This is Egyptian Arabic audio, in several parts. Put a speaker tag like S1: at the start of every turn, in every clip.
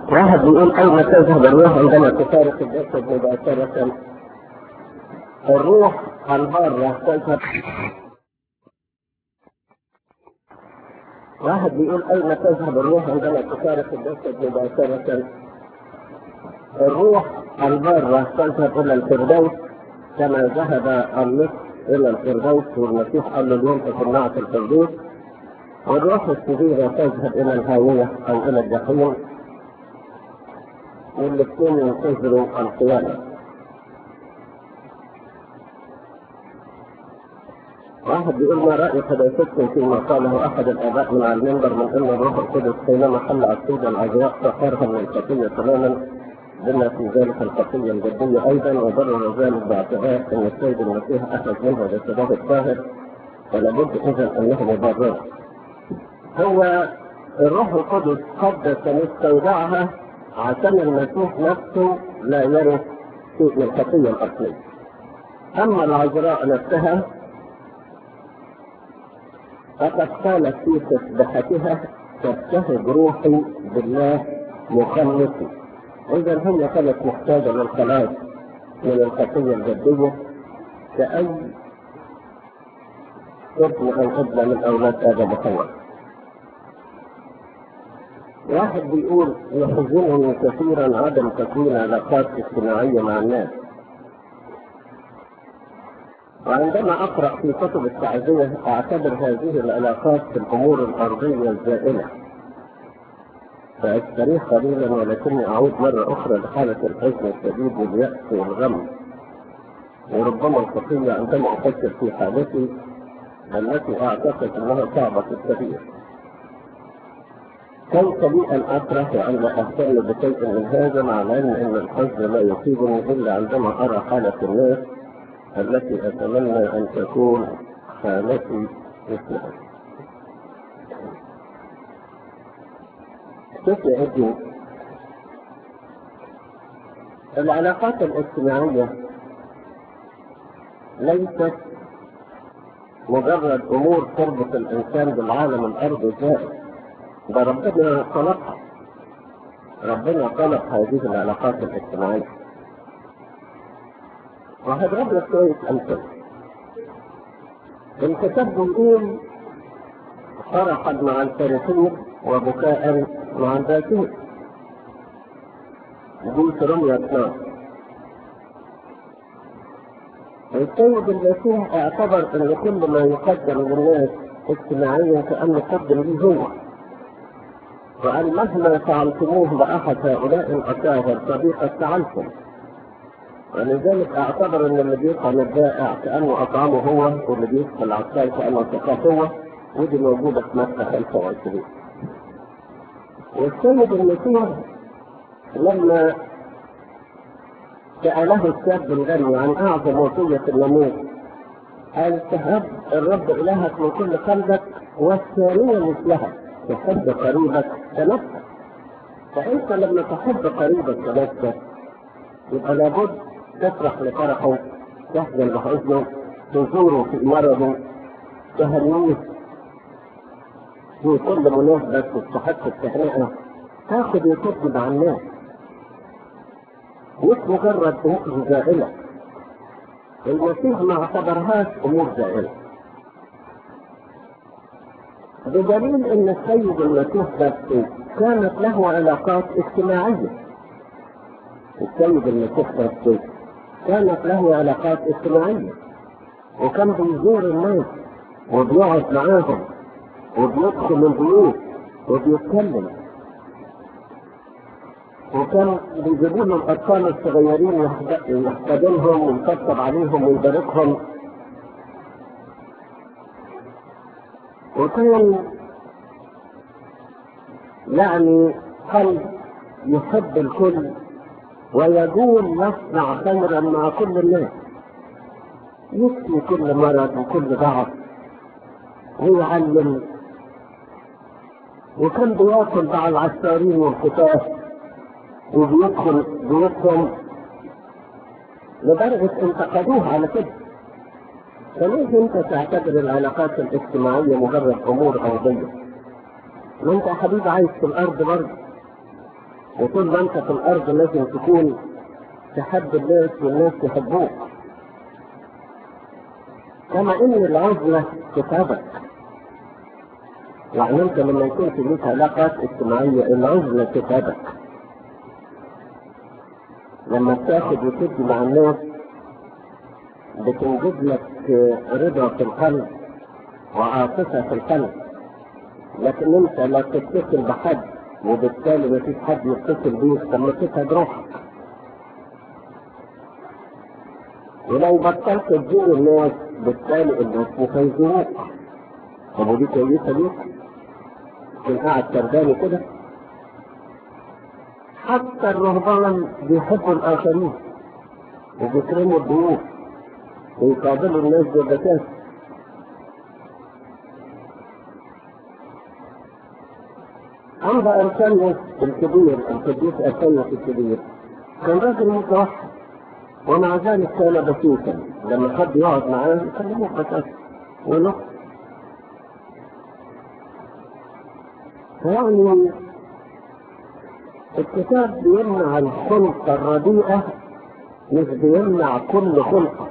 S1: واحد بيقول أين تذهب الروح عندما تفارق الجسد مباشرة الروح البارة تذهب واحد بيقول أين تذهب الروح عندما تفارق الجسد مباشرة الروح البارة تذهب إلى الفردوس كما ذهب النصف إلى الفردوس والمسيح قال له اليوم تصنعت الفردوس والروح الشريرة تذهب إلى الهاوية أو إلى الجحيم والاثنين ينتظروا القيامة واحد بيقول ما رأي حديثكم فيما قاله أحد الآباء من على المنبر من أن الروح القدس حينما حل عقيد العذراء سخرها من الخطية تماما بما في ذلك الخطية الجدية أيضا وبرر ذلك باعتبار أن السيد المسيح أخذ منها جسده الطاهر فلا بد إذا أنه مبرر. هو الروح القدس قدس مستودعها عشان المسيح نفسه لا يرث شيء من الخطية الأصلية. أما العذراء نفسها فقد قالت في تسبحتها تبتهج روحي بالله مخلصي إذا هي كانت محتاجة للخلاص من الخطية الجدية كأي ابن أو ابنة من أولاد آدم وحواء. واحد بيقول يحزنني كثيرا عدم تكوين علاقات اجتماعية مع الناس. وعندما أقرأ في كتب التعزية أعتبر هذه العلاقات في الأمور الأرضية الزائلة. فأستريح قليلا ولكني أعود مرة أخرى لحالة الحزن الشديد واليأس والغم. وربما الخطية عندما أفكر في حالتي التي أعتقد أنها صعبة الكثير. كيف لي أن أكره وأن لا أهتم بشيء من هذا مع العلم أن الحزن لا يصيبني إلا عندما أرى حالة الناس التي أتمنى أن تكون حالتي مثلها. شوف يا ابني العلاقات الاجتماعية ليست مجرد أمور تربط الإنسان بالعالم الأرضي الزائد ده ربنا خلقها ربنا خلق هذه العلاقات الاجتماعية وهضرب لك شوية أمثلة الكتاب بيقول فرحا مع الفرحين وبكاء مع الباكين يقول في رمية 12 السيد المسيح اعتبر ان كل ما يقدم للناس اجتماعيا كانه قدم لي هو وقال مهما فعلتموه لاحد هؤلاء الاكابر فبقد فعلتم ولذلك اعتبر ان اللي بيطعم البائع كانه اطعمه هو واللي بيدخل العسكري كانه سقاه هو ودي موجوده في مكه 25 والسيد المسيح لما سأله الشاب الغني عن أعظم وصية الناموس قال تهب الرب إلهك من كل قلبك والثانية مثلها تحب قريبك كنفسك فأنت لما تحب قريبك كنفسك يبقى لابد تفرح لفرحه تحزن لحزنه تزوره في مرضه تهنيه في كل مناسبة تستحق التهنئة تاخد وتدي مع الناس مش مجرد امور زائلة المسيح ما اعتبرهاش امور زائلة بدليل ان السيد المسيح نفسه كانت له علاقات اجتماعية السيد المسيح نفسه كانت له علاقات اجتماعية وكان بيزور الناس وبيقعد معاهم وبيدخل البيوت وبيتكلم وكان بيجيبوا له الاطفال الصغيرين يحتضنهم ويطبطب عليهم ويباركهم وكان يعني قلب يحب الكل ويقول يصنع خيرا مع كل الناس يكفي كل مرض وكل ضعف ويعلم وكان بياكل مع العسكريين والكتاب وبيدخل بيوتهم لدرجة انتقدوه على كده فليه انت تعتبر العلاقات الاجتماعية مجرد امور ارضية؟ ما انت يا حبيبي عايش في الارض برضه وطول ما انت في الارض لازم تكون تحب الناس والناس يحبوك كما ان العزلة تتعبك يعني انت لما يكون في ليك علاقات اجتماعية العزلة تتعبك لما بتاخد وتدي مع الناس بتنجد لك رضا في القلب وعاطفة في القلب لكن انت لا تتصل بحد وبالتالي ما فيش حد يتصل بيك طب ما تتعب روحك ولو بطلت تزور الناس بالتالي الناس مش هيزوروك طب ودي كويسة ليك؟ تكون قاعد ترداني كده حتى الرهبان بيحبوا الآخرين وبيكرموا الضيوف ويقابلوا الناس ببساطة عند أرسانيوس الكبير القديس أرسانيوس الكبير كان راجل متوحد ومع ذلك كان بسيطا لما حد يقعد معاه يكلموه بساطة ونص يعني الكتاب بيمنع الخلق الرديئة مش بيمنع كل خلقة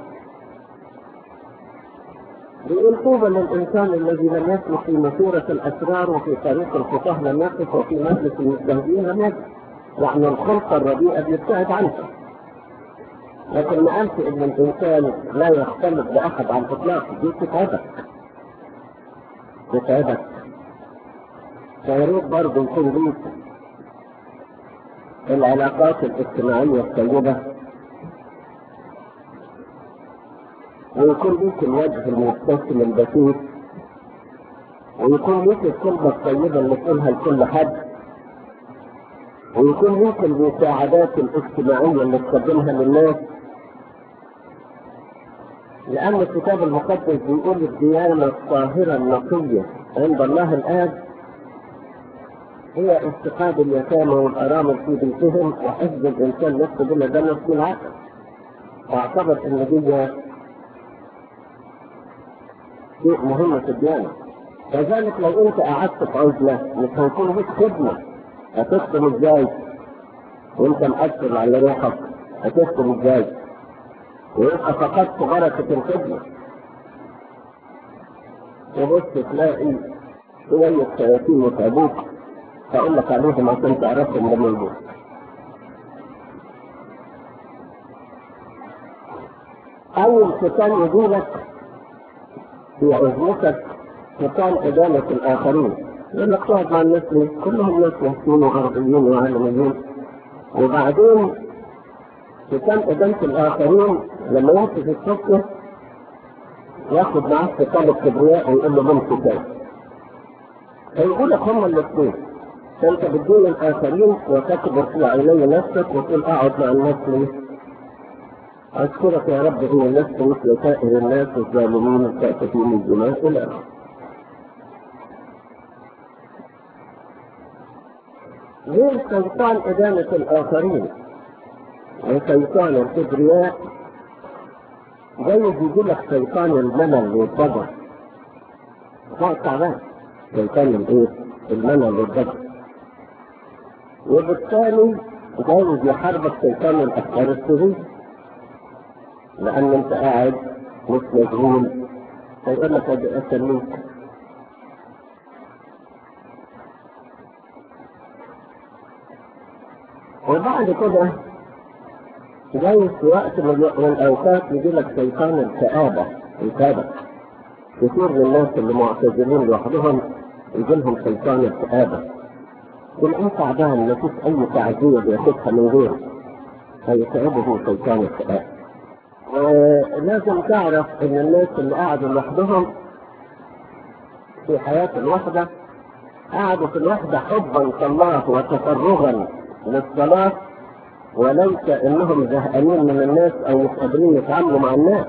S1: بيقول طوبى للإنسان الذي لم يسلك في مسيرة الأسرار وفي طريق الفقه لم يقف وفي مجلس المستهزئين لم يقف يعني الخلقة الرديئة بيبتعد عنها لكن ما قالش إن الإنسان لا يختلط بأحد على الإطلاق دي تتعبك تتعبك فيا ريت برضه يكون ليك العلاقات الاجتماعية الطيبة ويكون ليك الوجه المبتسم البسيط ويكون ليك الكلمة الطيبة اللي تقولها لكل حد ويكون ليك المساعدات الاجتماعية اللي تقدمها للناس لأن الكتاب المقدس بيقول الديانة الطاهرة النقية عند الله الآب هي استقاد اليتامى والأرامل في بيتهم وحفظ الإنسان نفسه بلا دنس في العقل واعتبر إن دي شيء مهم في الديانة كذلك لو أنت قعدت في عزلة مش هيكون لك خدمة هتخدم إزاي؟ وأنت مأثر على روحك هتخدم إزاي؟ ويبقى فقدت بركة الخدمة وبص تلاقي شوية شياطين يتعبوك هقول لك عليهم عشان تعرفهم لما يجوا أول شيطان يجي لك في عزلتك شيطان إدانة الآخرين يقول لك تقعد مع الناس ليه؟ كلهم ناس محسنين وغربيين وعالميين وبعدين شيطان إدانة الآخرين لما يمشي في السكة ياخد معاه شيطان الكبرياء ويقول له ممكن كده فيقول لك هما الاثنين فانت بتدين الاخرين وتكبر في عيني نفسك وتقول اقعد مع الناس ليه؟ اشكرك يا رب ان لست مثل سائر الناس الظالمين الكافرين الدماء الى اخره. غير سلطان إدانة الآخرين وسلطان الكبرياء جاي يجي لك سلطان الملل والضجر. لا تعبان سلطان الايه؟ الملل والضجر. وبالتالي جايز يحاربك سلطان الافكار السريه لان انت قاعد مش مشغول فيقول لك اسميك وبعد كده جايز في وقت من الاوقات يجي لك سلطان الكآبة الكآبة كثير من الناس اللي معتزلين لوحدهم يجي لهم سلطان الكآبة تلاقيه تعبان ما فيش اي تعزية بياخدها من غيره فيتعبه سلطان الكآبة ولازم تعرف ان الناس اللي قعدوا لوحدهم في حياة الوحدة قعدوا في الوحدة حبا في الله وتفرغا للصلاة وليس انهم زهقانين من الناس او مش قادرين يتعاملوا مع الناس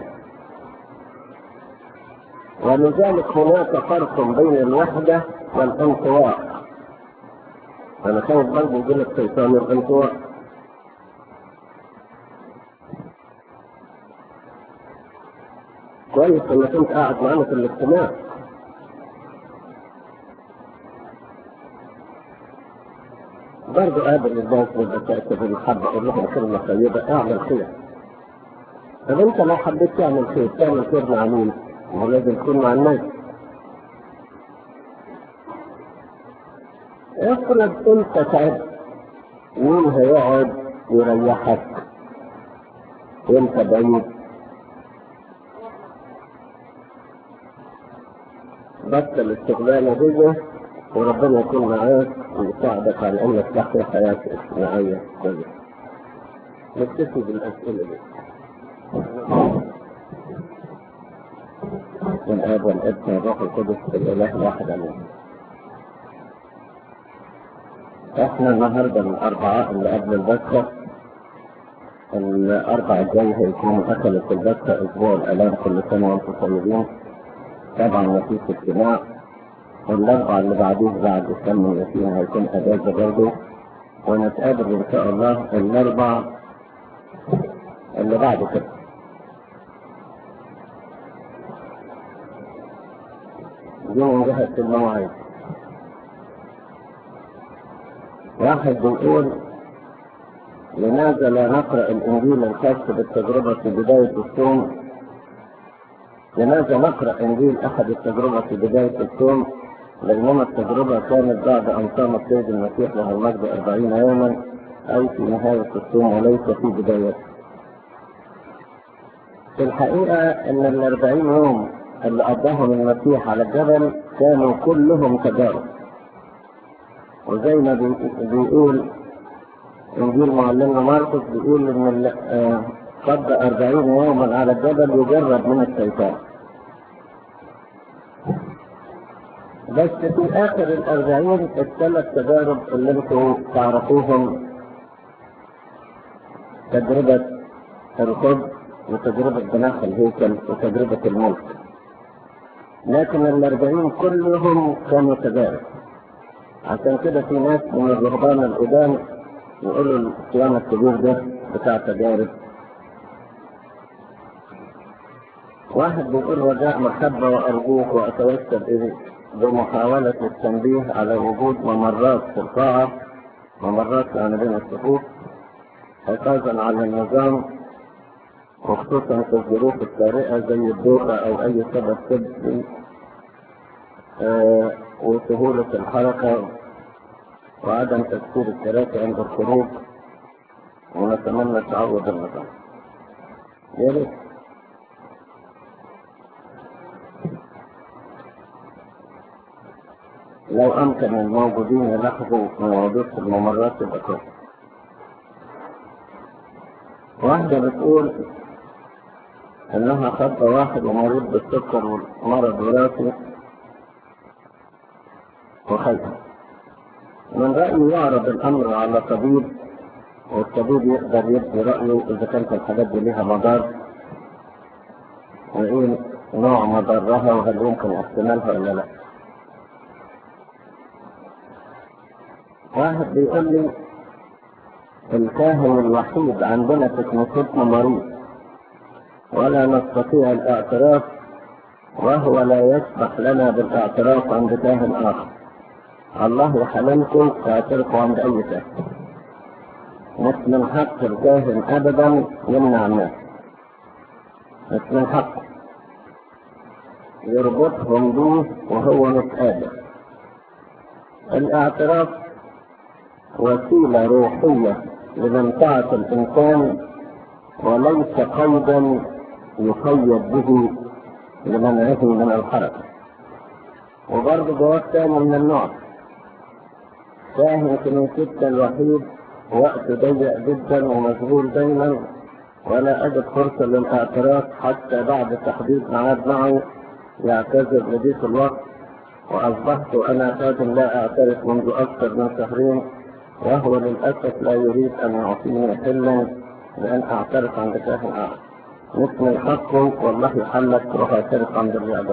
S1: ولذلك هناك فرق بين الوحدة والانطواء انا خايف برضه يقول لك شيطان الانطواء كويس انك انت قاعد معانا في الاجتماع برضه قابل الناس بالبساطة بالمحبة قول لهم كلمة طيبة اعمل خير طب انت لو حبيت تعمل خير تعمل خير مع مين؟ ما لازم تكون مع الناس افرض انت تعبت مين هيقعد يريحك وانت بعيد بطل الشغلانة دي وربنا يكون معاك ويساعدك على انك تحيا حياة اجتماعية كويسة. نكتفي بالاسئلة دي. والآب والابن والروح القدس الإله واحد آمين. احنا النهارده الأربعاء اللي قبل البكرة الأربع الجاي هيكون أكلة البكرة أسبوع الآلام كل سنة وأنتم طيبين. طبعا مفيش اجتماع والأربع اللي بعديه بعد السنة اللي فيها هيكون أجازة برضه ونتقابل إن شاء الله الأربع اللي بعد كده. دي من جهة المواعيد. واحد بيقول لماذا لا نقرأ الإنجيل الخاص بالتجربة في بداية الصوم؟ لماذا نقرأ إنجيل أحد التجربة في بداية الصوم؟ بينما التجربة كانت بعد أن صام السيد المسيح له المجد أربعين يوما أي في نهاية الصوم وليس في بدايته. في الحقيقة أن الأربعين يوم اللي قضاهم المسيح على الجبل كانوا كلهم تجارب. وزي ما بيقول انجيل معلمنا ماركوس بيقول ان قضى أربعين يوما على الجبل يجرب من الشيطان بس في اخر الاربعين الثلاث تجارب اللي انتم تعرفوهم تجربة الخبز وتجربة جناح الهيكل وتجربة الملك لكن الاربعين كلهم كانوا تجارب عشان كده في ناس من الرهبان القدام يقولوا الصيام الكبير ده بتاع تجارب واحد بيقول رجاء محبة وأرجوك وأتوسل إليك بمحاولة التنبيه على وجود ممرات في القاعة ممرات يعني بين الصفوف حفاظا على النظام وخصوصا في الظروف الطارئة زي الدوخة أو أي سبب طبي آه وسهولة الحركة وعدم تكسير الكراسي عند الخروج ونتمنى تعود النظام. يا ريت. لو أمكن الموجودين يلاحظوا مواضيع الممرات يبقى كويس. واحدة بتقول إنها خطة واحد ومريض بالسكر ومرض وراثي وخلفه من رأيي يعرض الأمر على طبيب والطبيب يقدر يبدي رأيه إذا كانت الحاجات دي لها مضار وإيه نوع مضرها وهل يمكن احتمالها ولا لا. واحد بيقول لي الكاهن الوحيد عندنا في كنيستنا مريض ولا نستطيع الاعتراف وهو لا يسمح لنا بالاعتراف عند كاهن آخر. الله يحلمكم فاعترفوا عند أي كاهن. مش من حق الكاهن أبدا يمنع الناس. مش من حقه. يربطهم به وهو مش قادر. الاعتراف وسيلة روحية لمنفعة الإنسان وليس قيدا يقيد به لمنعه من الحركة. وبرضه جواب تاني من النوع كاهن كنيستنا الوحيد وقت ضيق جدا ومشغول دايما ولا أجد فرصة للاعتراف حتى بعد تحديد ميعاد معه يعتذر لضيق الوقت وأصبحت أنا خادم لا أعترف منذ أكثر من شهرين وهو للأسف لا يريد أن يعطيني حلا لأن أعترف عند كاهن آخر. مش من حقه والله يحلك روح اعترف عند الرياضة.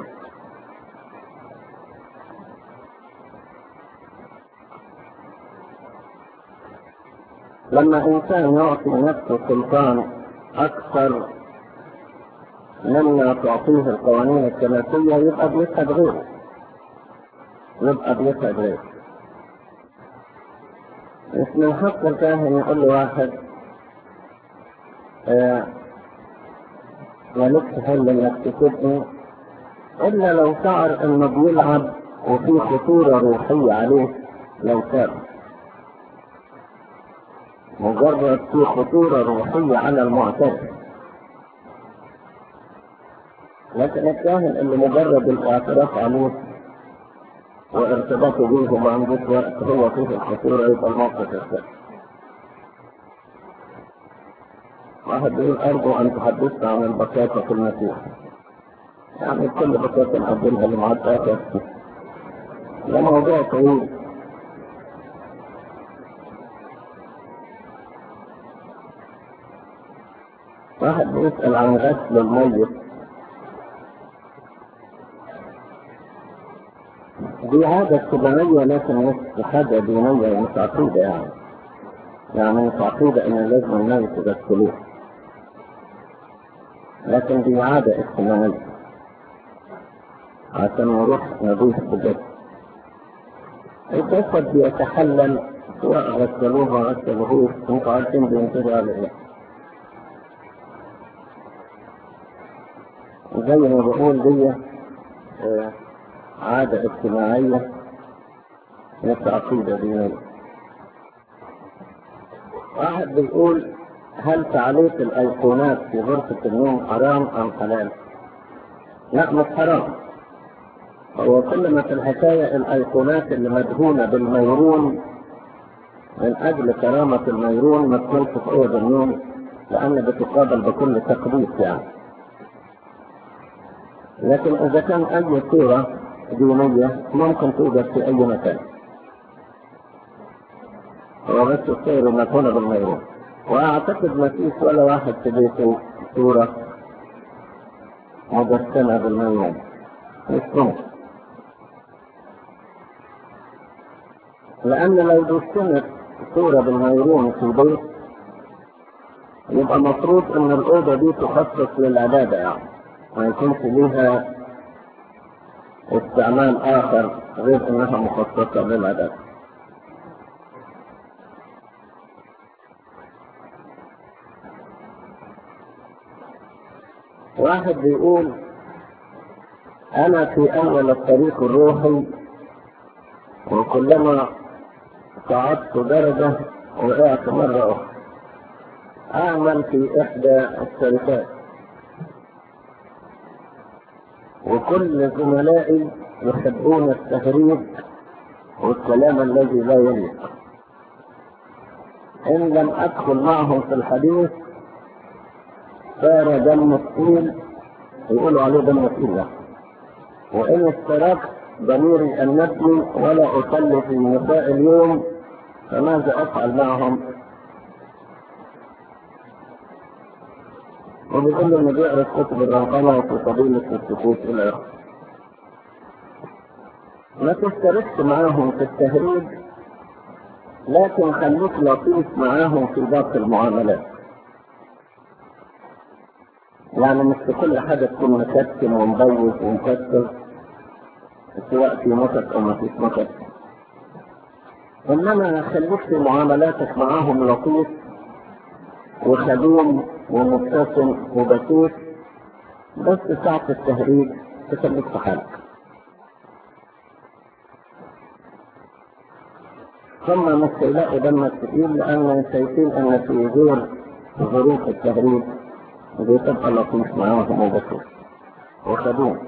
S1: لما إنسان يعطي نفسه سلطان أكثر مما تعطيه القوانين الثلاثية يبقى بيسعد غيره. يبقى بيسعد غيره. مش من حق الكاهن يقول له واحد آه مالكش حل انك تسيبني الا لو شعر انه بيلعب وفي خطورة روحية عليه لو ساب مجرد في خطورة روحية على المعترف لكن الكاهن اللي مجرد الاعتراف عليه وارتباطه به ما عندوش وقت هو فيه الخطورة يبقى الموقف الثاني واحد بيقول أرجو أن تحدثنا عن البساطة في المسيح يعني كل بساطة نقدمها لمعداتك ده موضوع طويل واحد بيسأل عن غسل الميت دي عادة سبعية لكن مش حاجة دينية مش عقيدة يعني يعني مش عقيدة إن لازم الميت يغسلوه لكن دي عادة اجتماعية عشان نروح نضيف بجد الجسد بيتحلل سواء غسلوه ما غسلوهوش انتوا عارفين بينتهي على ايه زي ما بقول دي آه، عادة اجتماعية مش عقيدة دينية واحد بيقول هل تعليق الأيقونات في غرفة النوم حرام أم حلال؟ لا مش حرام هو كل ما في الحكاية الأيقونات اللي مدهونة بالميرون من أجل كرامة الميرون ما تكونش في أوض النوم لأن بتقابل بكل تقديس يعني لكن إذا كان أي صورة دينية ممكن توجد في أي مكان هو بس الصور مدهونة بالميرون وأعتقد ما فيش ولا واحد في بيته صورة مجسمة بالميرون مش ممكن لأن لو دشنت صورة بالميرون في البيت يبقى مفروض إن الأوضة دي تخصص للعبادة يعني ما يكونش ليها استعمال آخر غير إنها مخصصة للعبادة واحد بيقول أنا في أول الطريق الروحي وكلما صعدت درجة وقعت مرة أخرى أعمل في إحدى الشركات وكل زملائي يحبون التهريج والكلام الذي لا يليق إن لم أدخل معهم في الحديث صار دم تقيل يقولوا عليه دم تقيل وإن اشتركت ضميري النفسي ولا أصلي في مساء اليوم فماذا أفعل معهم؟ وبيقول له إنه بيعرف كتب الرهبنة وفي فضيلة السكوت إلى آخره. ما تشتركش معاهم في التهريج لكن خليك لطيف معاهم في باقي المعاملات. يعني مش في كل حاجة تكون مكتم ومبوس ومكتم سواء في مكت او ما فيش مكت انما خليك في معاملاتك معاهم لطيف وخدوم ومبتسم وبسيط بس ساعة التهريج تخليك في حالك ثم مش تلاقي دمك تقيل لان شايفين ان في غير ظروف التهريج بتبقى لطيف معاهم وبسيط وخدوم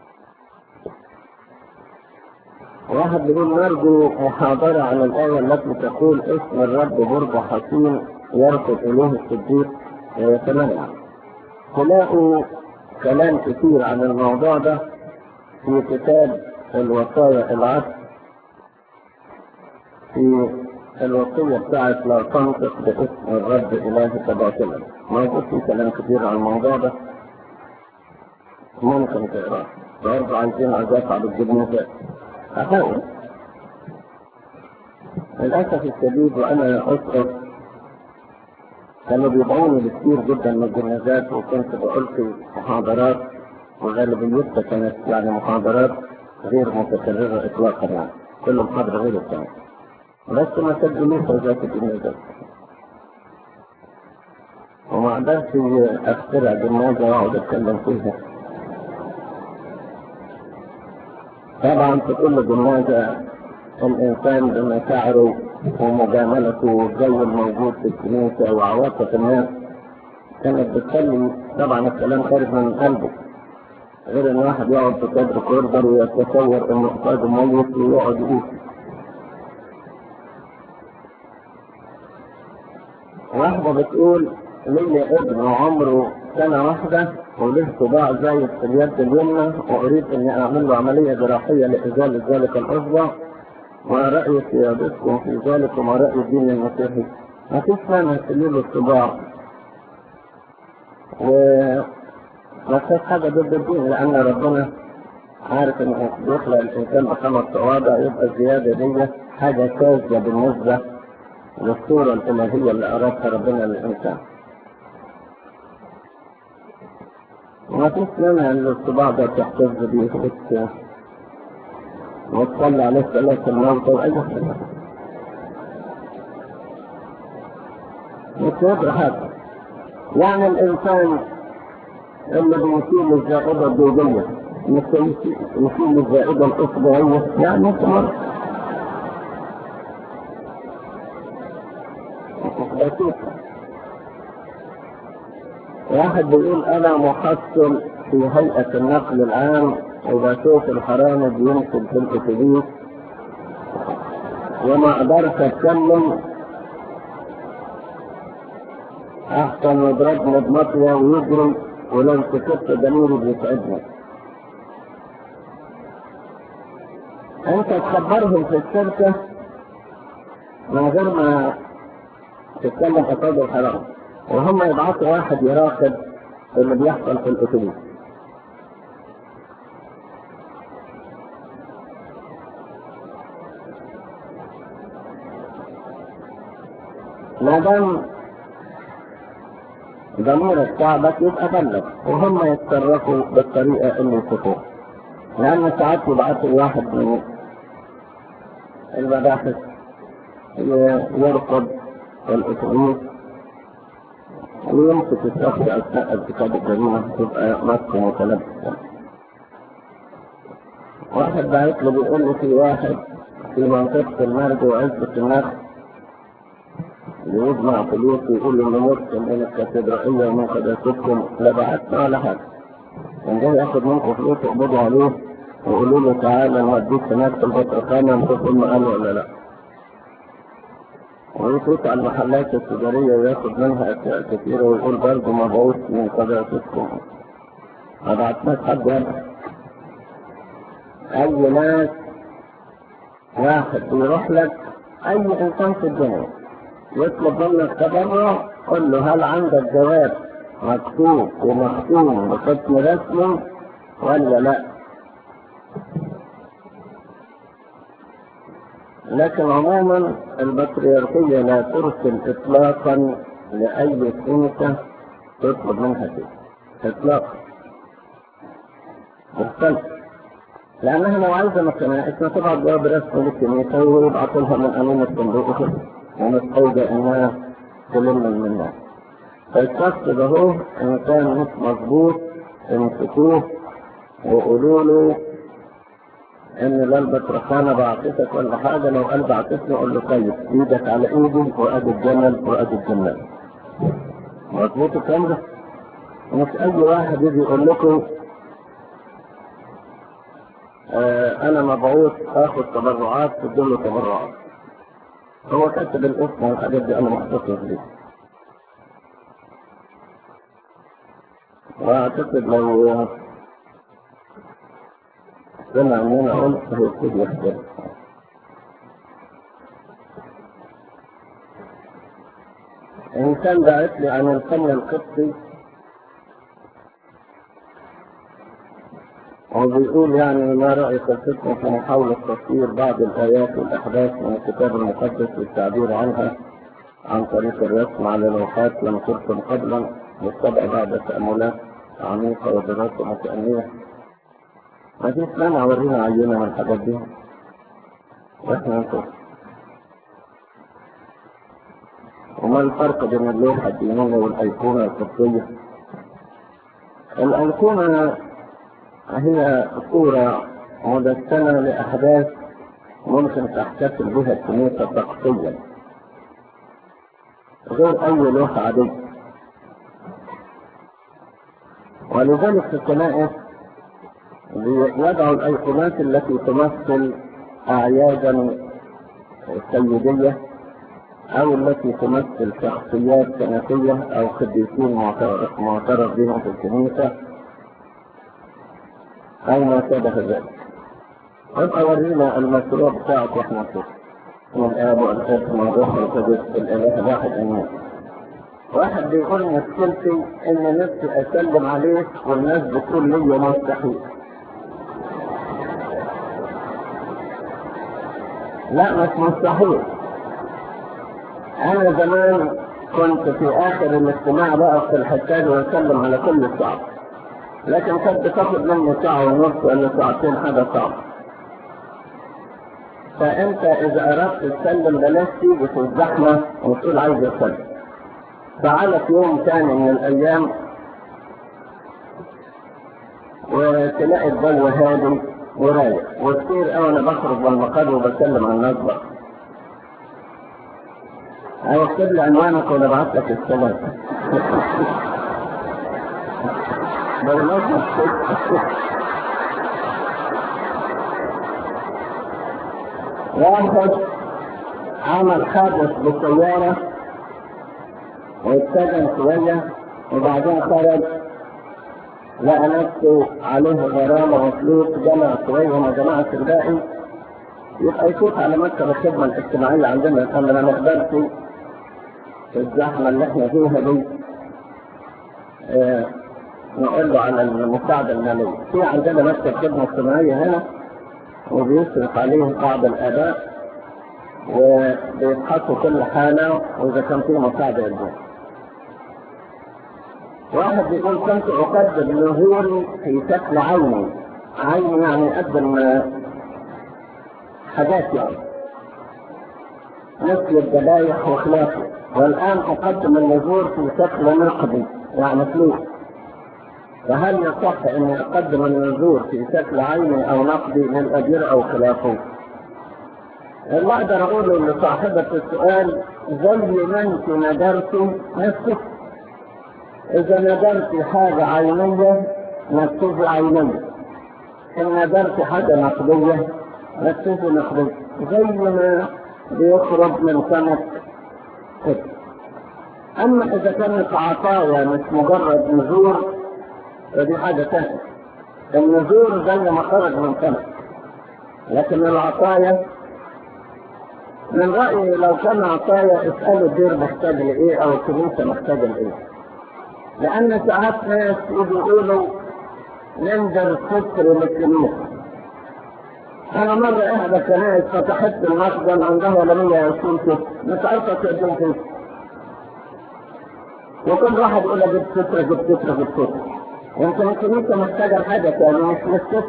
S1: واحد بيقول نرجو محاضرة عن الآية التي تقول اسم الرب برج حكيم يركض إليه الصديق ويتمنع. تلاقوا كلام كثير عن الموضوع ده في كتاب الوصايا العشر في الوصية بتاعت لا تنطق باسم الرب إلهك باطلا. موجود في كلام كثير عن الموضوع ده ممكن تقراه. برضه عايزين عزاف على الجبنة أحاول للأسف الشديد وأنا أسقط كانوا بيدعوني بكثير جدا من الجنازات وكنت بقول في محاضرات وغالبيتها كانت يعني محاضرات غير متكررة إطلاقا يعني كل محاضرة غير الثانية بس ما سجلوش ذات الجنازة وما قدرتش اخترع جنازة واقعد اتكلم فيها طبعا في كل جنازة الانسان بمشاعره ومجاملته والجو الموجود في الكنيسة وعواطف الناس كانت بتخلي طبعا الكلام خارج من قلبه غير ان واحد يقعد في كادر كوردر ويتصور انه قصاده ميت ويقعد يقول واحدة بتقول لي ابن عمره سنة واحدة وله صداع زايد في اليد اليمنى وأريد أني أعمل له عملية جراحية لإزالة ذلك الأصبع ما رأي سيادتكم في ذلك وما رأي الدين المسيحي؟ ما فيش مانع تقليل الصداع وما فيش حاجة ضد الدين لأن ربنا عارف إن بيخلق الإنسان بخمس صوابع يبقى الزيادة دي حاجة شاذة بالنسبة للصورة الإلهية اللي أرادها ربنا للإنسان. ما فيش مانع ان الصباع ده تحتفظ بيه وت- وتصلي عليه صلاة الموت او اي حاجة. مش يدري حاجة. يعني الانسان اللي بيشيل الزائدة الدودية مش يشيل الزائدة الأسبوعية يعني مر بسيطة واحد بيقول انا محصل في هيئة النقل العام وبشوف الحرامي بيمسك في الاتوبيس وما اقدرش اتكلم احسن يضربني بمطوة ويجري ولو سكت ضميري بيسعدني انت تخبرهم في الشركة من غير ما تتكلم قصاد الحرام وهم يبعثوا واحد يراقب اللي بيحصل في الاتوبيس ما دام ضميرك تعبك يبقى بلغ وهم يتصرفوا بالطريقة اللي يشوفوها لأن ساعات يبعثوا واحد من المباحث يرقب الاتوبيس ويمسك الشخص اثناء ارتكاب الجريمه تبقى ماسكه متلبسه. واحد بعت له بيقول لي في واحد في منطقه المرج وعزبه النخل يجمع فلوس ويقول له نمرت من الكاتدرائيه ومن قداستكم لا بعتنا ولا حاجه. كان جاي ياخد منكم فلوس يقبضوا عليه ويقولوا له تعالى نوديك هناك في البطرخانه نشوف هم قالوا ولا لا. ويفوت على المحلات التجارية وياخد منها أشياء كثيرة ويقول برضه مبعوث من قداستكم ما بعتناش حد هنا أي ناس واحد بيروح لك أي إنسان في الدنيا يطلب منك تبرع قل له هل عندك جواب مكتوب ومختوم بختم رسمي ولا لا؟ لكن عموما البطريركية لا ترسل إطلاقا لأي كنيسة تطلب منها شيء إطلاقا بالسلب لأنها لو عايزة مكانها اسمها تبعت جواب رسمي للكنيسة ويبعثوا لها من أمين الصندوق وكده ومتحوجة إنها تلم من الناس فالشخص ده هو إنسان مش مظبوط امسكوه وقولوا له ان لا البطرخانة بعطيتك ولا حاجة لو قال بعطيتني اقول له طيب ايدك على ايدي وادي الجمل وادي الجمال مظبوط الكلام ده مش اي واحد يجي يقول لكم آه انا مبعوث اخد تبرعات تدوا له تبرعات هو كاتب الاسم والحاجات دي انا محطوط فيه واعتقد لو سمع ان انا قلت هيبتدي يحضر انسان بعت لي عن الفن القبطي وبيقول يعني ما رأي قصتكم في محاولة تصوير بعض الآيات والأحداث من الكتاب المقدس والتعبير عنها عن طريق الرسم على لوحات لم ترسم قبلا بالطبع بعد تأملات عميقة ودراسة متأنية ما فيش مانع ورينا عينة من الحاجات دي واحنا نشوف ما الفرق بين اللوحة الدينية والأيقونة القبطية؟ الأيقونة هي صورة مدسمة لأحداث ممكن تحتفل بها الكنيسة طقسيا غير أي لوحة عادية ولذلك في الكنائس يضعوا الأيقونات التي تمثل أعيادا سيدية أو التي تمثل شخصيات كنسية أو قديسين معترف بهم في الكنيسة أو ما شابه ذلك. ابقى ورينا المشروع بتاعك واحنا نشوف. من الآب والابن والروح القدس الإله واحد أمين. واحد بيقول مشكلتي إن نفسي أسلم عليك والناس بتقول لي مستحيل. لا مش مستحيل انا زمان كنت في اخر الاجتماع بقى في الحجاج واسلم على كل الشعب لكن كانت بتاخد مني ساعة ونص ولا ساعتين حاجة صعبة فانت اذا اردت تسلم بلاش تيجي في الزحمة وتقول عايز اسلم تعال في يوم ثاني من الايام وتلاقي الجو هادي ورايق وكتير قوي انا بخرج من المقر وبسلم على الناس بقى هيكتب لي عنوانك ونبعت لك السلام بالمناسبة واحد عمل حادث بالسيارة واتسجن شوية وبعدين خرج لقى نفسه عليه غرامة وفلوس جمع شوية وما جمعش الباقي يبقى يفوت على مكتب الخدمة الاجتماعية عندنا كان ما نقدرش في الزحمة اللي احنا فيها دي اه نقول له على المساعدة المالية في عندنا مكتب خدمة اجتماعية هنا وبيصرف عليه بعض الآباء وبيبحثوا كل حالة وإذا كان في مساعدة يدوها واحد بيقول كنت أقدم نزول في شكل عيني عيني يعني أقدم حاجات يعني مثل الذبايح وخلافه والآن أقدم النزول في شكل نقدي يعني فلوس فهل يصح أن أقدم النزول في شكل عيني أو نقدي للأجير أو خلافه؟ اللي أقدر أقوله لصاحبة السؤال زي ما أنت ندرت نفسك إذا ندرت حاجة عينية نكتب عينية إن ندرت حاجة نقدية نكتب نقدية زي ما بيخرج من سمك كده أما إذا كانت عطايا مش مجرد نزور فدي حاجة ثانية النزور زي ما خرج من سمك لكن العطايا من رأيي لو كان عطايا اسألوا الدير محتاج لإيه أو الكنيسة محتاجة لإيه لأن ساعات ناس يقولوا ننزل ستر للكنيسة أنا مرة إحدى كنائس فتحت المخزن عندها ولا 120 ستر مش عارفة تقدم فيه وكل واحد يقول لك جبت سترة جبت سترة جبت سترة يمكن الكنيسة محتاجة لحاجة تانية مش للستر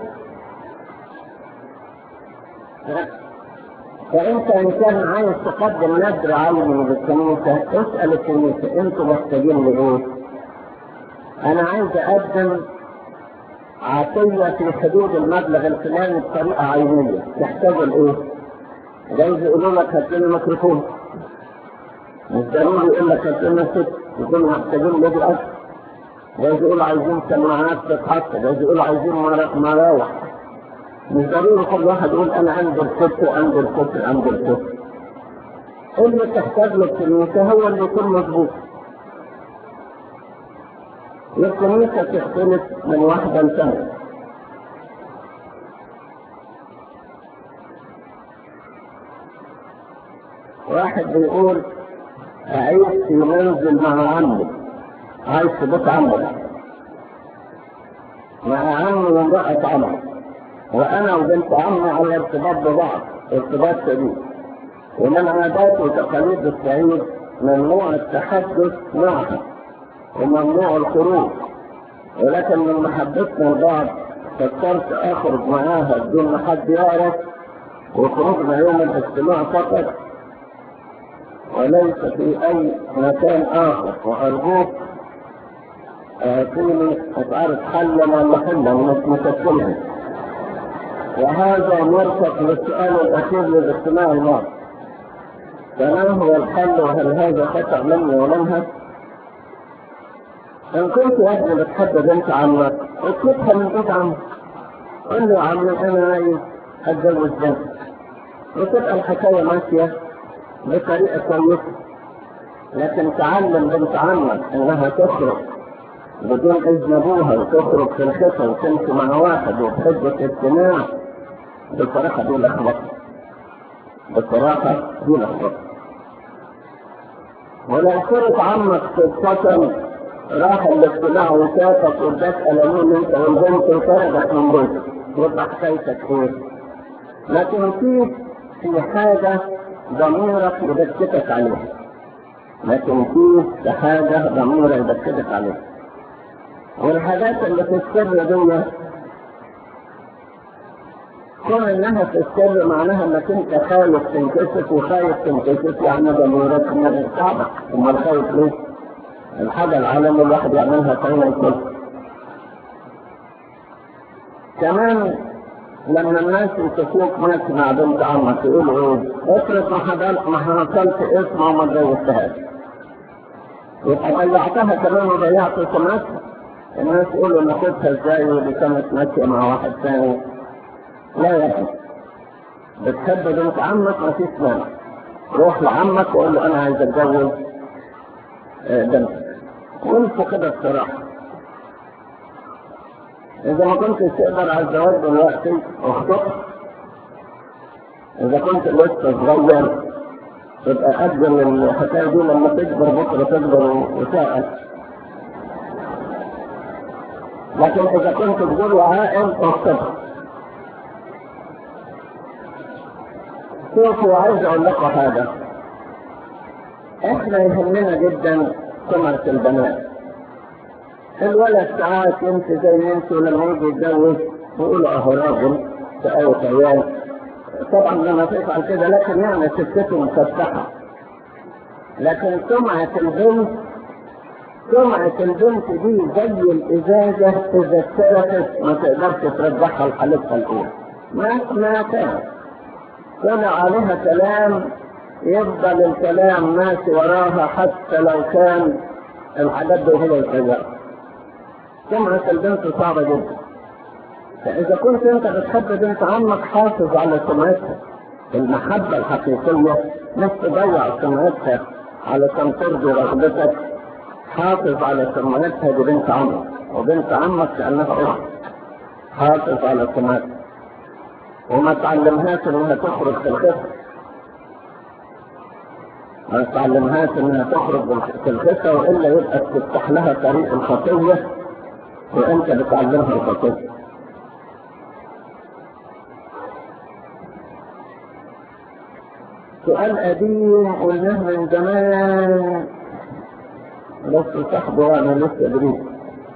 S1: فانت ان كان عايز تقدم نذر عيني للكنيسه اسال الكنيسه انتوا محتاجين لايه؟ انا عايز اقدم عطيه في حدود المبلغ الفلاني بطريقه عينيه تحتاج لايه؟ جايز يقولوا لك هات لنا ميكروفون مش ضروري يقول لك هات لنا ست يكونوا محتاجين لدي اكل جايز يقول عايزين سماعات تتحط جايز يقول عايزين مراوح مش ضروري كل واحد يقول انا عندي الكتر عندي الكتر عندي الكتر اللي تحتاج له الكنيسه هو اللي يكون مظبوط الكنيسه تختلف من واحده لثانيه واحد بيقول أعيش في منزل مع عمي عايش في بيت عمي مع عمي وامرأة عمي وانا وبنت عمي على ارتباط ببعض ارتباط شديد ومن عادات وتقاليد الصعيد ممنوع التحدث معها وممنوع الخروج ولكن من محبتنا لبعض فكرت اخرج معاها بدون ما حد يعرف وخروجنا يوم الاجتماع فقط وليس في أي مكان آخر وأرجوك أعطيني أتعرف حلا ولا حلا مش متكلم وهذا مرتق للسؤال الأخير للاجتماع الماضي فما هو الحل وهل هذا خطأ مني ومنها؟ إن كنت يا ابني بتحب بنت عمك اطلبها من بيت عمك قل له يا عمي أنا عايز أتجوز بنت وتبقى الحكاية ماشية بطريقة كويسة لكن تعلم بنت عمك إنها تخرج بدون إذن أبوها وتخرج في الخطة وتمشي مع واحد وتحب اجتماع بصراحة دي لخبطة بصراحة دي لخبطة ولو كنت عمك صدفة راح الاجتماع وشافك واداك قلمين انت والبنت وخرجت من بيتك يبقى حكايتك ايه؟ لكن في في حاجة ضميرك يبكتك عليها لكن في حاجة ضميرك يبكتك عليها والحاجات اللي في السر دي كون انها في السر معناها انك انت خايف تنكشف وخايف تنكشف يعني ضميرك من صعبك امال خايف ليه؟ الحاجة العالم الواحد يعملها خير الكل كمان لما الناس يشوفوك ماشي مع بنت عمك يقولوا ايه؟ افرض ما حضرت ما حصلت اسم وما اتجوزتهاش. يبقى ضيعتها كمان وضيعت سمعتها. الناس يقولوا انا خدتها ازاي ودي كانت ماشيه مع واحد ثاني. لا يا ابني. بتحب بنت عمك ما فيش مانع. روح لعمك وقول له انا عايز اتجوز بنتك. وانت كده بصراحه. إذا ما كنتش تقدر على الزواج دلوقتي اخطب إذا كنت لسه صغير يبقى أجل الحكاية دي لما تكبر بكرة تكبر وتعقل لكن إذا كنت تقول عاقل اخطب شوفوا عايز أقول لكم حاجة إحنا يهمنا جدا ثمرة البنات الولد ساعات يمشي زي يمشي ولما يجي يتجوز يقولوا اهو راجل شقاوة عيال طبعا لما تفعل كده لكن يعني سكته مفتحة لكن سمعة البنت سمعة البنت دي زي الإزازة إذا اتسرقت ما تقدرش ترجعها لحالتها الأولى مهما كان طلع عليها كلام يفضل الكلام ماشي وراها حتى لو كان الحاجات دي هي الحاجات سمعة البنت صعبة جدا فإذا كنت أنت بتحب بنت عمك حافظ على سمعتها المحبة الحقيقية مش تضيع سمعتها علشان ترضي رغبتك حافظ على سمعتها دي بنت عمك وبنت عمك كأنها أخت حافظ على سمعتها وما تعلمهاش إنها تخرج في الخفة ما تعلمهاش إنها تخرج في الخفة وإلا يبقى تفتح لها طريق الخطية وانت بتعلمها الخطيه سؤال قديم قلناه من زمان بس صاحبه وانا لسه بريد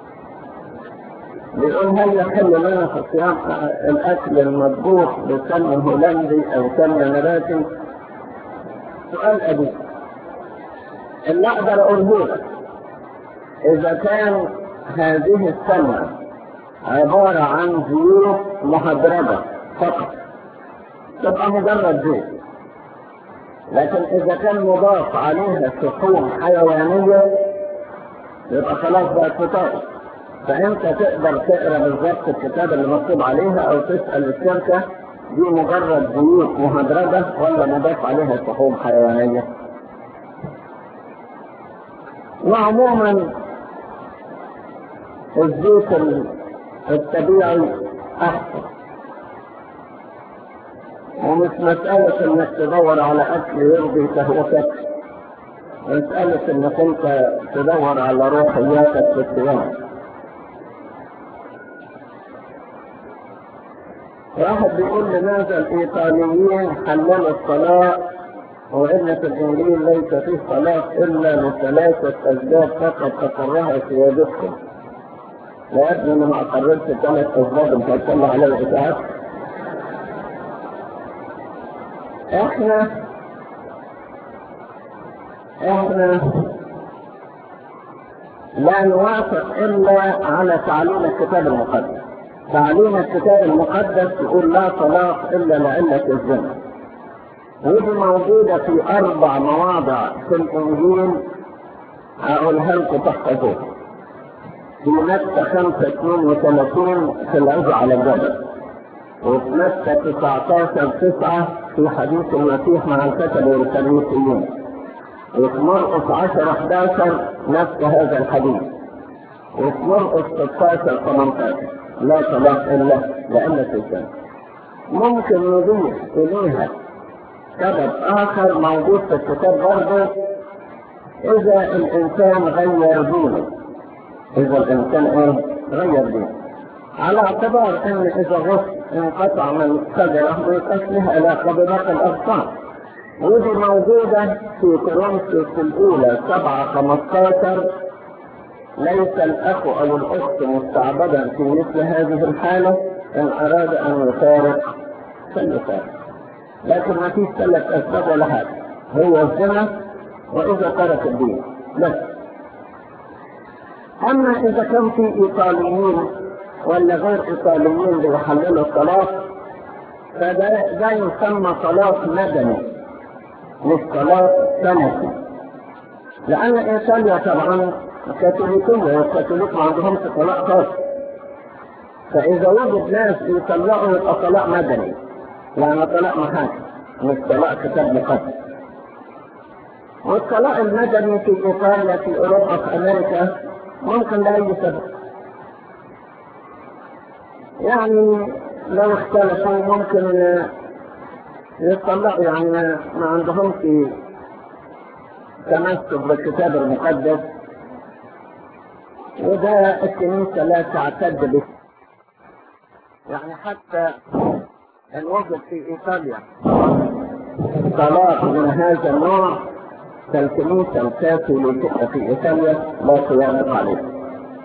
S1: بيقول هل يحل لنا في الصيام الاكل المطبوخ بسمن هولندي او سمن نباتي؟ سؤال قديم اللي اقدر اقوله لك اذا كان هذه السمنة عبارة عن زيوت مهدرجة فقط تبقى مجرد زيت لكن إذا كان مضاف عليها شحوم حيوانية يبقى خلاص بقت فطار فأنت تقدر تقرا بالظبط الكتاب اللي مكتوب عليها أو تسأل الشركة دي مجرد زيوت مهدرجة ولا مضاف عليها شحوم حيوانية وعموما الزيت الطبيعي احسن ومش مسألة انك تدور على اكل يرضي شهوتك مسألة انك انت تدور على روحياتك في الصيام واحد بيقول لماذا الايطاليين حللوا الصلاة وان في الانجيل ليس فيه صلاة الا لثلاثة اسباب فقط تقرها سيادتكم لأجل أنا ما قررت ثلاث أسباب أنت هتصلي على الإسعاف إحنا احنا لا نوافق الا على تعليم الكتاب المقدس تعليم الكتاب المقدس يقول لا طلاق الا لعلة الزنا ودي موجودة في اربع مواضع في الانجيل اقولها لكم تحفظوها في متى 5 32 في العزة على الجبل وفي متى 19 9 في حديث المسيح مع الكتب والفريسيين وفي مرقس 10 11 نفس هذا الحديث وفي مرقس 16 18 لا طلاق الا لأن الزنا ممكن نضيف اليها سبب اخر موجود في الكتاب برضه اذا الانسان غير دينه اذا الانسان ايه غير دينه على اعتبار ان اذا غص انقطع من شجره ما يبقاش لها علاقه بباقي الاغصان ودي موجودة في كورنثوس الأولى سبعة 15 ليس الأخ أو الأخت مستعبدا في مثل هذه الحالة إن أراد أن يفارق فليفارق لكن ما فيش ثلاث أسباب ولا حاجة هو الزنا وإذا ترك الدين بس أما إذا كان في إيطاليين ولا غير إيطاليين بيحللوا الطلاق فده ده يسمى طلاق مدني مش طلاق سنتي لأن إيطاليا طبعا كاثوليكية والكاثوليك ما عندهمش طلاق خاص فإذا وجد ناس يطلقوا يبقى طلاق مدني يعني طلاق محاكم مش طلاق كتاب مقدس والطلاق المدني في إيطاليا في أوروبا في أمريكا ممكن لأي سبب يعني لو اختلفوا ممكن يطلقوا يعني ما عندهمش تمسك بالكتاب المقدس وده الكنيسة لا تعتد به يعني حتى ان وجد في ايطاليا طلاق من هذا النوع فالكنيسة الكاثوليكية في ايطاليا لا قيام عليه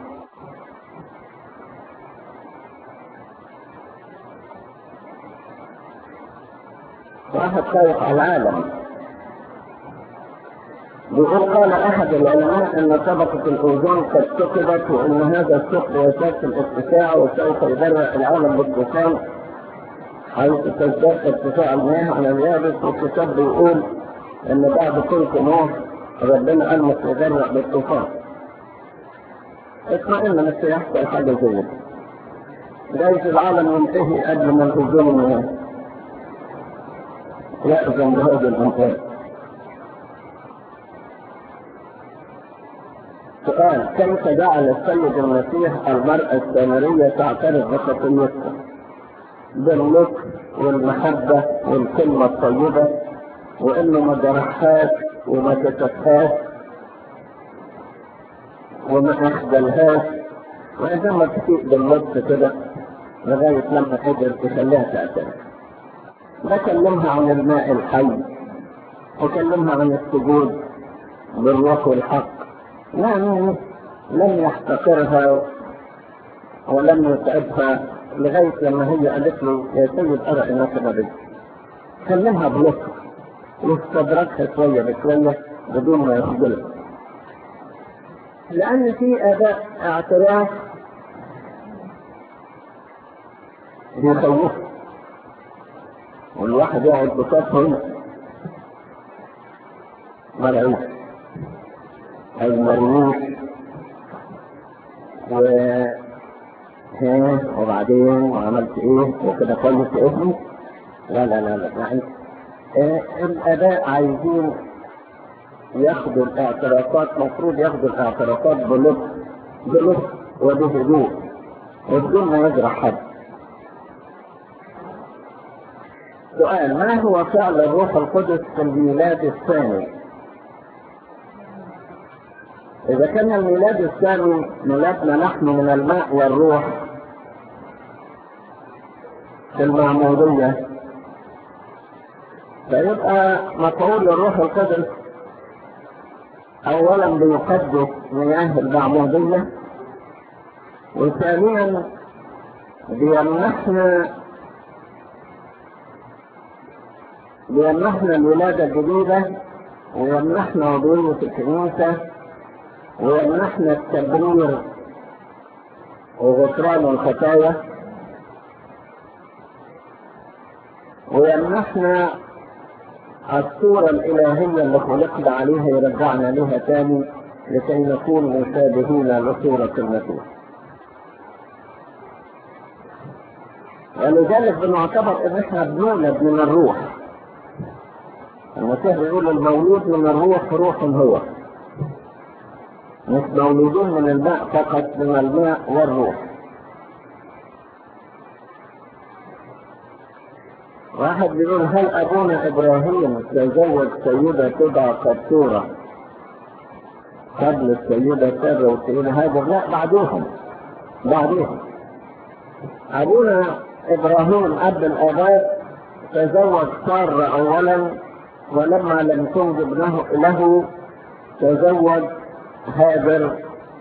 S1: واحد خايف على العالم بيقول قال احد العلماء ان طبقة الاوزون قد ثقبت وان هذا الثقب يشكل ارتفاع وسوف يبرع العالم بالطوفان حيث تزداد ارتفاع المياه على اليابس والكتاب بيقول ان بعد كل نوح ربنا قال مش يبرع بالطوفان اطمئن مش هيحصل حاجة زي كده جايز العالم ينتهي قبل ما الاوزون يأذن بهذا الإنسان سؤال كيف جعل السيد المسيح المرأة السامرية تعترف بخطيتها باللطف والمحبة والكلمة الطيبة وإنه ما جرحهاش وما كتفهاش وما أخجلهاش وإنما تسيء باللطف كده لغاية لما قدر تخليها تعترف بكلمها عن الماء الحي وكلمها عن السجود بالروح والحق يعني لم يحتقرها ولم يتعبها لغاية لما هي قالت له يا سيد أرى إنك نبي كلمها بلطف واستدركها شوية بشوية بدون ما يخجلها لأن في آباء اعتراف بيخوفوا والواحد يقعد بكفهم مرعوب المرموش و ها وبعدين وعملت ايه وكده كويس ابني لا لا لا لا يعني آه الاباء عايزين ياخدوا الاعترافات مفروض ياخدوا الاعترافات بلطف بلطف وبهدوء وبدون ما يجرح حد سؤال ما هو فعل الروح القدس في الميلاد الثاني إذا كان الميلاد الثاني ميلادنا نحن من الماء والروح في المعمودية فيبقى مفعول الروح القدس أولا بيقدس مياه المعمودية وثانيا بيمنحنا بيمنحنا الولادة الجديدة ويمنحنا عضوية الكنيسة ويمنحنا التبرير وغفران الخطايا ويمنحنا الصورة الإلهية اللي خلقنا عليها يرجعنا لها تاني لكي نكون مشابهين لصورة المسيح ولذلك بنعتبر ان احنا بنولد من الروح المسيح بيقول المولود من الروح روح هو مش مولودون من الماء فقط من الماء والروح واحد بيقول هل ابونا ابراهيم تزوج سيدة تدعى قبطورة قبل السيدة سارة والسيدة هاجر لا بعدهم بعدهم ابونا ابراهيم اب الاباء تزوج سارة اولا ولما لم تنجب له, له تزوج هاجر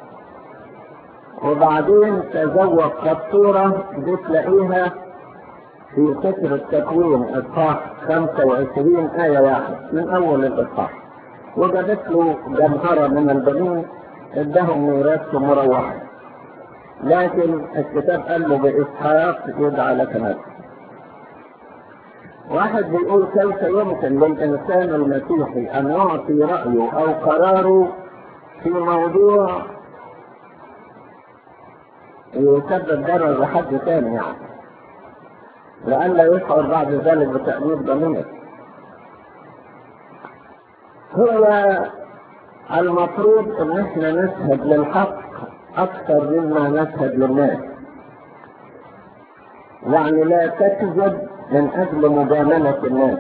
S1: وبعدين تزوج قطورة دي تلاقيها في سفر التكوين اصحاح 25 آية واحد من أول الإصحاح وجابت له جمهرة من البنين ادهم ميراث مروحة لكن الكتاب قال له بإسحاق يدعى لك هذا واحد بيقول كيف يمكن للإنسان المسيحي أن يعطي رأيه أو قراره في موضوع يسبب ضرر لحد ثاني يعني لئلا يشعر بعد ذلك بتأنيب ضمير هو المفروض ان احنا نشهد للحق اكثر مما نشهد للناس يعني لا تكذب من اجل مجاملة الناس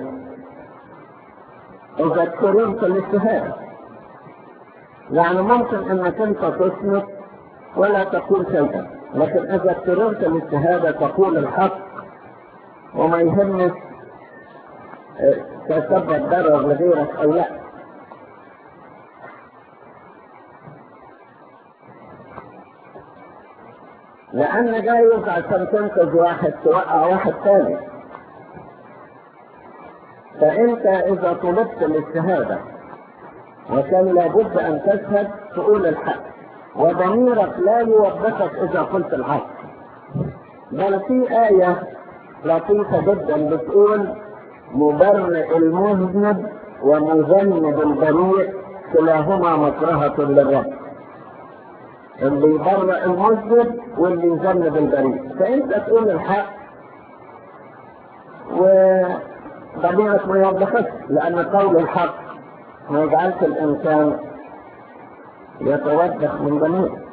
S1: اذا اضطررت للشهادة يعني ممكن انك انت تصمت ولا تقول شيئا لكن اذا اضطررت للشهادة تقول الحق وما يهمك تسبب ضرر لغيرك او لا لان جايز عشان تنقذ واحد توقع واحد ثاني فانت اذا طلبت للشهادة وكان لابد ان تشهد تقول الحق وضميرك لا يوبخك اذا قلت الحق بل في آية لطيفة جدا بتقول مبرئ المذنب ومذنب البريء كلاهما مكرهة للرب اللي يبرئ المذنب واللي يذنب البريء فانت تقول الحق وضميرك ما يوضحك لان قول الحق ما يجعلش الانسان يتوجه من ضميره